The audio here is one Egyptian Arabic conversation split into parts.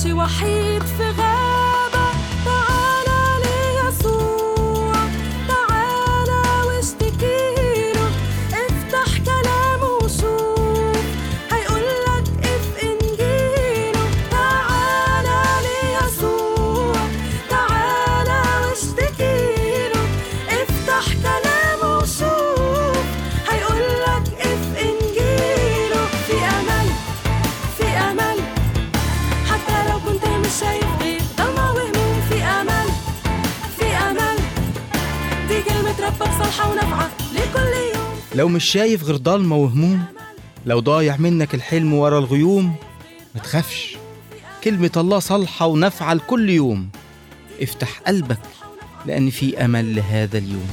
ماشي وحيد في غابة تعالى ليسوع تعالى واشتكيله افتح كلامه وشوف هيقولك اف انجيله تعالى ليسوع تعالى واشتكيله افتح كلامه وشوف هيقولك اف انجيله في امل في امل حتى لو كنت مش شايف غير ضلمة وهموم في امل في امل دي كلمة ربك صالحة ونافعة لكل يوم لو مش شايف غير ضلمة وهموم لو ضايع منك الحلم ورا الغيوم ما تخافش كلمة الله صالحة ونافعة لكل يوم افتح قلبك لأن في أمل لهذا اليوم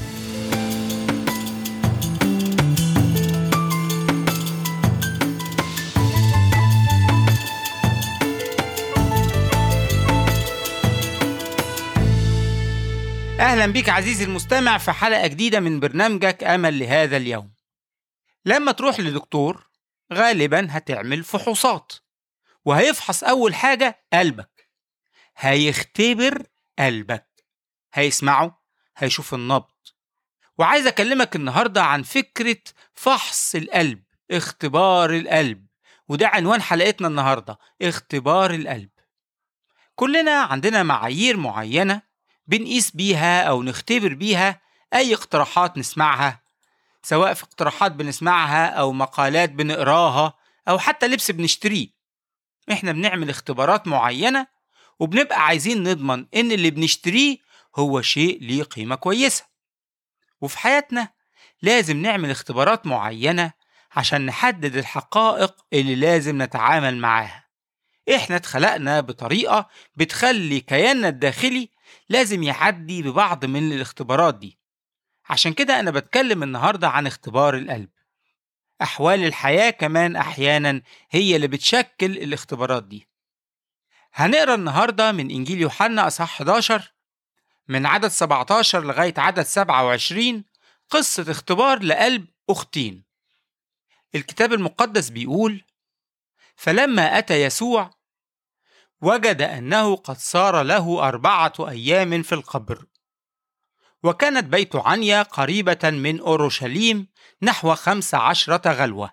أهلا بك عزيزي المستمع في حلقة جديدة من برنامجك أمل لهذا اليوم لما تروح لدكتور غالبا هتعمل فحوصات وهيفحص أول حاجة قلبك هيختبر قلبك هيسمعه هيشوف النبض وعايز أكلمك النهاردة عن فكرة فحص القلب اختبار القلب وده عنوان حلقتنا النهاردة اختبار القلب كلنا عندنا معايير معينة بنقيس بيها أو نختبر بيها أي اقتراحات نسمعها سواء في اقتراحات بنسمعها أو مقالات بنقراها أو حتى لبس بنشتريه إحنا بنعمل اختبارات معينة وبنبقى عايزين نضمن إن اللي بنشتريه هو شيء ليه قيمة كويسة وفي حياتنا لازم نعمل اختبارات معينة عشان نحدد الحقائق اللي لازم نتعامل معاها إحنا اتخلقنا بطريقة بتخلي كياننا الداخلي لازم يعدي ببعض من الاختبارات دي عشان كده أنا بتكلم النهاردة عن اختبار القلب أحوال الحياة كمان أحيانا هي اللي بتشكل الاختبارات دي هنقرا النهاردة من إنجيل يوحنا أصحاح 11 من عدد 17 لغاية عدد 27 قصة اختبار لقلب أختين الكتاب المقدس بيقول فلما أتى يسوع وجد أنه قد صار له أربعة أيام في القبر وكانت بيت عنيا قريبة من أورشليم نحو خمس عشرة غلوة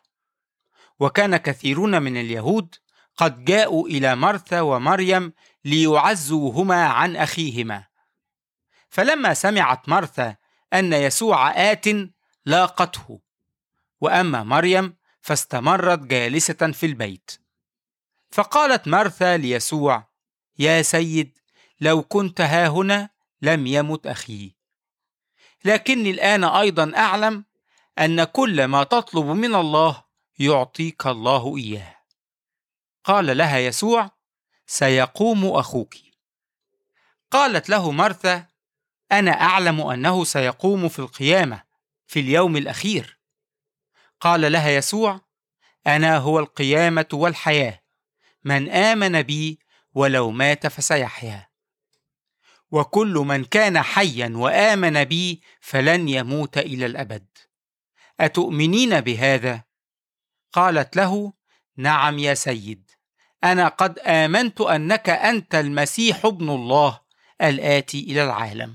وكان كثيرون من اليهود قد جاءوا إلى مرثا ومريم ليعزوهما عن أخيهما فلما سمعت مرثا أن يسوع آت لاقته وأما مريم فاستمرت جالسة في البيت فقالت مرثا ليسوع يا سيد لو كنت ها هنا لم يمت اخي لكني الان ايضا اعلم ان كل ما تطلب من الله يعطيك الله اياه قال لها يسوع سيقوم اخوك قالت له مرثا انا اعلم انه سيقوم في القيامه في اليوم الاخير قال لها يسوع انا هو القيامه والحياه من آمن بي ولو مات فسيحيا وكل من كان حيا وآمن بي فلن يموت إلى الأبد أتؤمنين بهذا؟ قالت له نعم يا سيد أنا قد آمنت أنك أنت المسيح ابن الله الآتي إلى العالم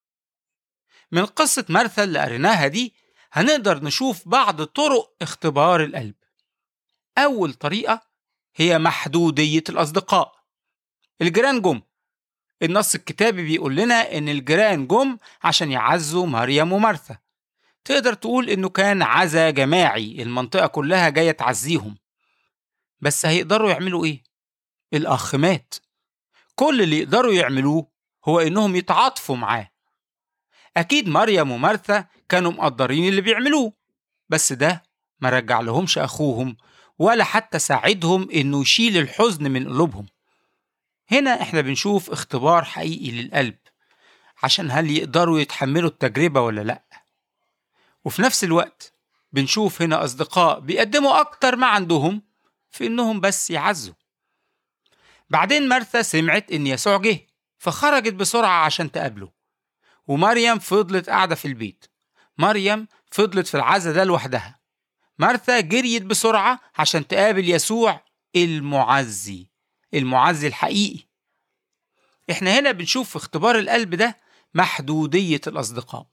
من قصة مرثا اللي قريناها دي هنقدر نشوف بعض طرق اختبار القلب أول طريقة هي محدودية الأصدقاء الجيران جم النص الكتابي بيقول لنا إن الجيران جم عشان يعزوا مريم ومرثا تقدر تقول إنه كان عزا جماعي المنطقة كلها جاية تعزيهم بس هيقدروا يعملوا إيه؟ الأخ مات كل اللي يقدروا يعملوه هو إنهم يتعاطفوا معاه أكيد مريم ومرثا كانوا مقدرين اللي بيعملوه بس ده ما رجع لهمش أخوهم ولا حتى ساعدهم إنه يشيل الحزن من قلوبهم هنا إحنا بنشوف اختبار حقيقي للقلب عشان هل يقدروا يتحملوا التجربة ولا لأ وفي نفس الوقت بنشوف هنا أصدقاء بيقدموا أكتر ما عندهم في إنهم بس يعزوا بعدين مرثا سمعت إن يسوع جه فخرجت بسرعة عشان تقابله ومريم فضلت قاعدة في البيت مريم فضلت في العزا ده لوحدها مرثا جريت بسرعة عشان تقابل يسوع المعزي المعزي الحقيقي احنا هنا بنشوف في اختبار القلب ده محدودية الأصدقاء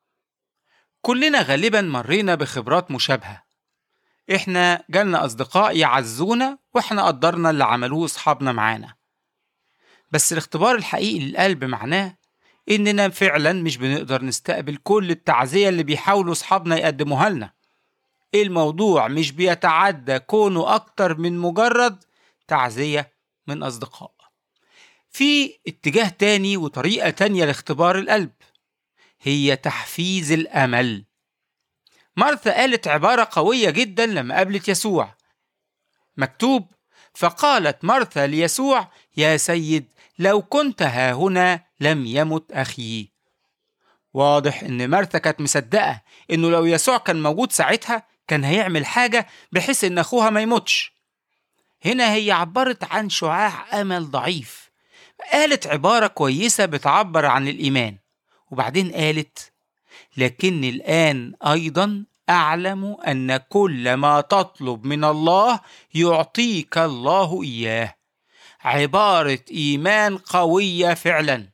كلنا غالبا مرينا بخبرات مشابهة احنا جالنا أصدقاء يعزونا واحنا قدرنا اللي عملوه أصحابنا معانا بس الاختبار الحقيقي للقلب معناه إننا فعلا مش بنقدر نستقبل كل التعزية اللي بيحاولوا أصحابنا يقدموها لنا الموضوع مش بيتعدى كونه أكتر من مجرد تعزية من أصدقاء في اتجاه تاني وطريقة تانية لاختبار القلب هي تحفيز الأمل مارثا قالت عبارة قوية جدا لما قابلت يسوع مكتوب فقالت مارثا ليسوع يا سيد لو كنت ها هنا لم يمت أخي واضح إن مارثا كانت مصدقة إنه لو يسوع كان موجود ساعتها كان هيعمل حاجة بحيث إن أخوها ما يموتش هنا هي عبرت عن شعاع أمل ضعيف قالت عبارة كويسة بتعبر عن الإيمان وبعدين قالت لكني الآن أيضا أعلم أن كل ما تطلب من الله يعطيك الله إياه عبارة إيمان قوية فعلا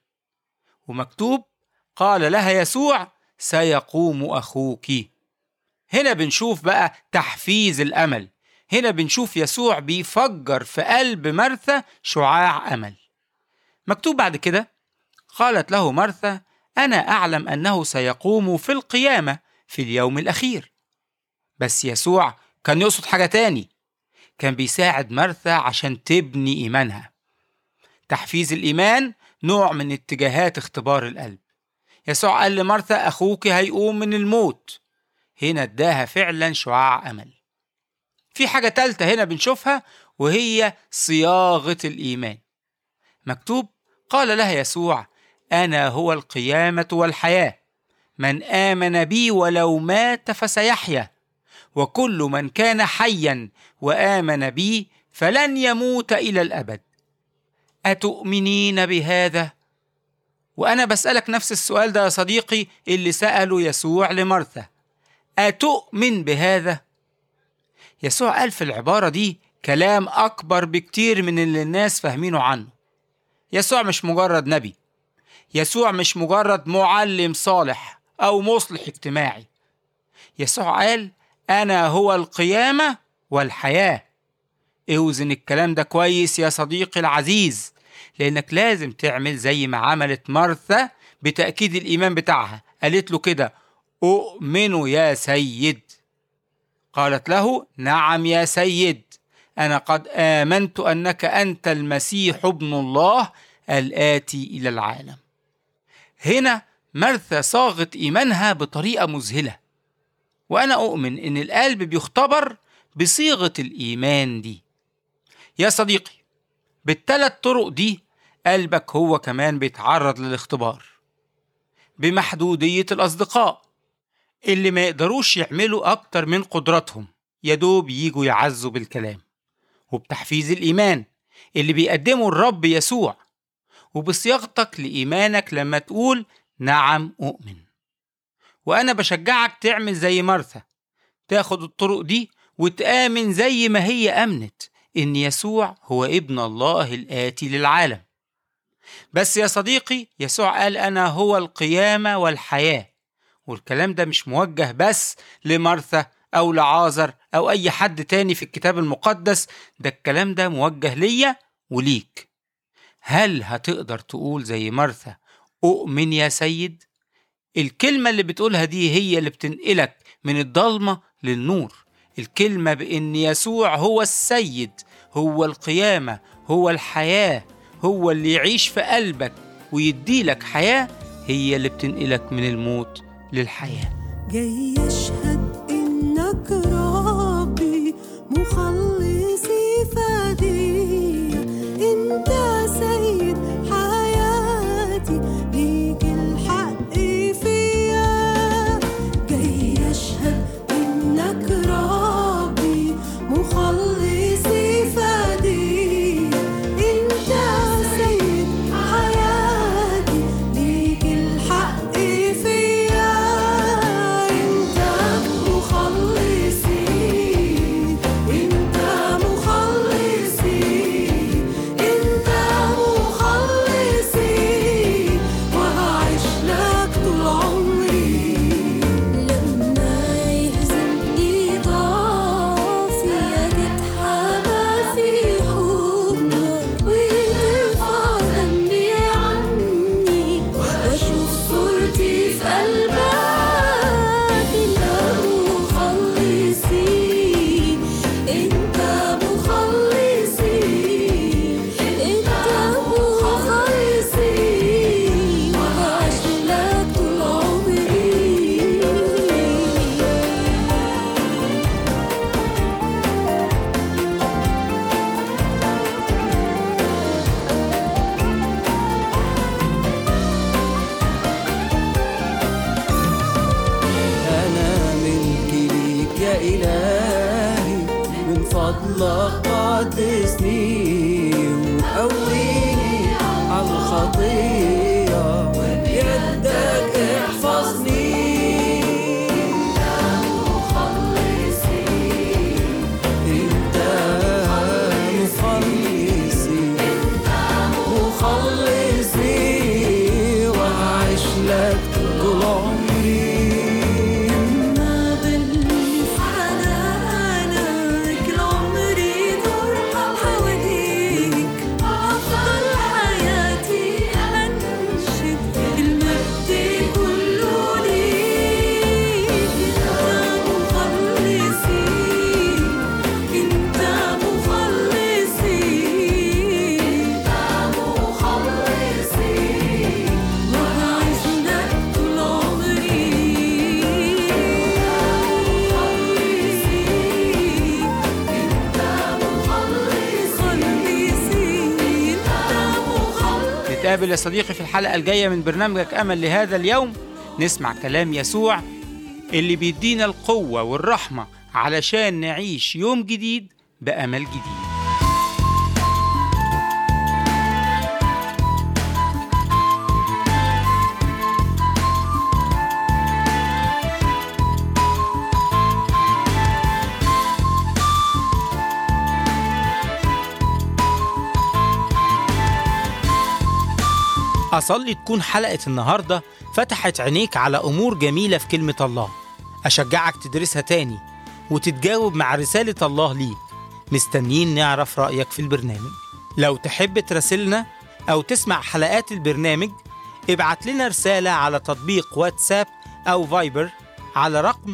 ومكتوب قال لها يسوع سيقوم أخوك هنا بنشوف بقى تحفيز الأمل هنا بنشوف يسوع بيفجر في قلب مرثا شعاع أمل مكتوب بعد كده قالت له مرثا أنا أعلم أنه سيقوم في القيامة في اليوم الأخير بس يسوع كان يقصد حاجة تاني كان بيساعد مرثا عشان تبني إيمانها تحفيز الإيمان نوع من اتجاهات اختبار القلب يسوع قال لمرثا أخوك هيقوم من الموت هنا اداها فعلا شعاع أمل في حاجة تالتة هنا بنشوفها وهي صياغة الإيمان مكتوب قال لها يسوع أنا هو القيامة والحياة من آمن بي ولو مات فسيحيا وكل من كان حيا وآمن بي فلن يموت إلى الأبد أتؤمنين بهذا؟ وأنا بسألك نفس السؤال ده يا صديقي اللي سأله يسوع لمرثا أتؤمن بهذا؟ يسوع قال في العبارة دي كلام أكبر بكتير من اللي الناس فاهمينه عنه يسوع مش مجرد نبي يسوع مش مجرد معلم صالح أو مصلح اجتماعي يسوع قال أنا هو القيامة والحياة اوزن الكلام ده كويس يا صديقي العزيز لأنك لازم تعمل زي ما عملت مرثا بتأكيد الإيمان بتاعها قالت له كده أؤمن يا سيد قالت له نعم يا سيد أنا قد آمنت أنك أنت المسيح ابن الله الآتي إلى العالم هنا مرثا صاغت إيمانها بطريقة مذهلة وأنا أؤمن إن القلب بيختبر بصيغة الإيمان دي يا صديقي بالثلاث طرق دي قلبك هو كمان بيتعرض للاختبار بمحدودية الأصدقاء اللي ما يقدروش يعملوا أكتر من قدراتهم يدوب يجوا يعزوا بالكلام وبتحفيز الإيمان اللي بيقدمه الرب يسوع وبصياغتك لإيمانك لما تقول نعم أؤمن وأنا بشجعك تعمل زي مرثا تاخد الطرق دي وتآمن زي ما هي أمنت إن يسوع هو ابن الله الآتي للعالم بس يا صديقي يسوع قال أنا هو القيامة والحياة والكلام ده مش موجه بس لمرثا أو لعازر أو أي حد تاني في الكتاب المقدس ده الكلام ده موجه ليا وليك هل هتقدر تقول زي مرثا أؤمن يا سيد؟ الكلمة اللي بتقولها دي هي اللي بتنقلك من الضلمة للنور الكلمة بإن يسوع هو السيد هو القيامة هو الحياة هو اللي يعيش في قلبك ويديلك حياة هي اللي بتنقلك من الموت للحياة جاي يشهد إنك ربي مخلصي فدية أنت سيد حياتي ليك الحق فيا جاي يشهد إنك ربي مخلصي فدية أنت سيد حياتي ليك الحق فيا أنت مخلصي فضلك قدسني وقويني على الخطية وبيدك احفظني انت مخلصي مخلصي وهعيش لك طول عمري ما ضلني في حنانك لعمري دور حواليك أفضل حياتي أنشد المجد كله ليك أنت مخلصي أنت مخلصي أنت مخلصي وهعيش لك طول عمري أنت مخلصي أنت مخلصي نتقابل يا صديقي في الحلقة الجاية من برنامجك أمل لهذا اليوم نسمع كلام يسوع اللي بيدينا القوة والرحمة علشان نعيش يوم جديد بأمل جديد أصلي تكون حلقة النهاردة فتحت عينيك على أمور جميلة في كلمة الله أشجعك تدرسها تاني وتتجاوب مع رسالة الله ليك مستنيين نعرف رأيك في البرنامج لو تحب تراسلنا أو تسمع حلقات البرنامج ابعت لنا رسالة على تطبيق واتساب أو فايبر على رقم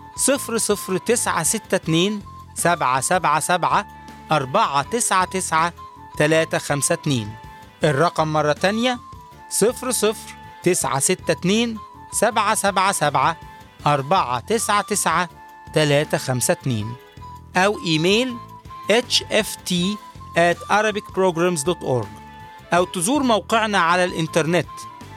00962 777 499 352 الرقم مرة تانية صفر صفر تسعة ستة اتنين سبعة سبعة سبعة أربعة تسعة تسعة تلاتة خمسة اتنين أو إيميل hft at arabicprograms.org أو تزور موقعنا على الإنترنت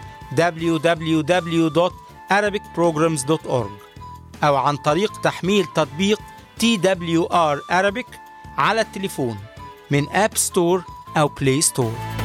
www.arabicprograms.org أو عن طريق تحميل تطبيق TWR Arabic على التليفون من أب ستور أو بلاي ستور